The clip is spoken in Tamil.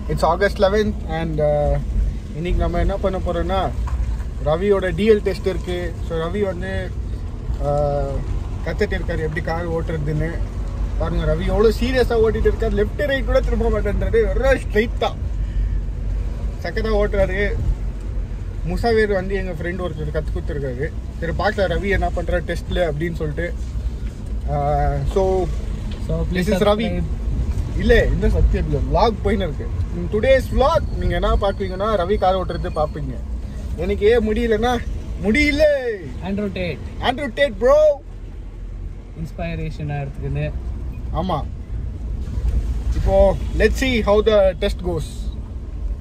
இட்ஸ் ஆகஸ்ட் லெவன்த் அண்ட் இன்னைக்கு நம்ம என்ன பண்ண போறோம்னா ரவியோட டிஎல் டெஸ்ட் இருக்கு ஸோ ரவி வந்து uh, கத்துட்டு இருக்காரு எப்படி கார் ஓட்டுறதுன்னு பாருங்க ரவி எவ்வளோ சீரியஸாக ஓட்டிட்டு இருக்காரு லெஃப்ட் ரைட் கூட திரும்ப மாட்டேன்றாரு வெறும் ஸ்ட்ரைட்டா சக்கரா ஓட்டுறாரு முசாவேர் வந்து எங்கள் ஃப்ரெண்ட் ஒருத்தர் கற்றுக் கொடுத்துருக்காரு சரி பார்க்கலாம் ரவி என்ன பண்ணுறாரு டெஸ்ட்டில் அப்படின்னு சொல்லிட்டு so So This is Ravi. இல்லை இந்த சத்தியம் இல்லை vlog போயின்னு இருக்கு டுடேஸ் vlog நீங்கள் என்ன பார்ப்பீங்கன்னா ரவி கார் ஓட்டுறது பார்ப்பீங்க எனக்கு ஏன் முடியலன்னா முடியல Andrew Tate Andrew Tate bro இன்ஸ்பைரேஷனாக எடுத்துக்கின்னு ஆமாம் இப்போ let see how the test cos